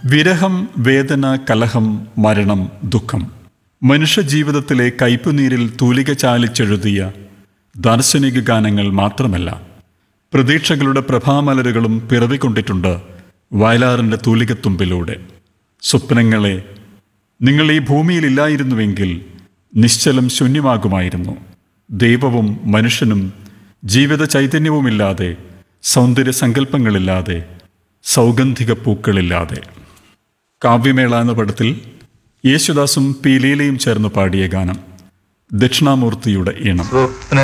വിരഹം വേദന കലഹം മരണം ദുഃഖം മനുഷ്യജീവിതത്തിലെ കയ്പുനീരിൽ തൂലിക ചാലിച്ചെഴുതിയ ദാർശനിക ഗാനങ്ങൾ മാത്രമല്ല പ്രതീക്ഷകളുടെ പ്രഭാമലരുകളും പിറവിക്കൊണ്ടിട്ടുണ്ട് വയലാറിൻ്റെ തൂലികത്തുമ്പിലൂടെ സ്വപ്നങ്ങളെ നിങ്ങൾ ഈ ഭൂമിയിലില്ലായിരുന്നുവെങ്കിൽ നിശ്ചലം ശൂന്യമാകുമായിരുന്നു ദൈവവും മനുഷ്യനും ജീവിത ചൈതന്യവുമില്ലാതെ സൗന്ദര്യ സങ്കല്പങ്ങളില്ലാതെ സൗഗന്ധിക പൂക്കളില്ലാതെ കാവ്യമേള എന്ന പടത്തിൽ യേശുദാസും പി ലീലയും ചേർന്ന് പാടിയ ഗാനം ദക്ഷിണാമൂർത്തിയുടെ ഈണം സ്വപ്ന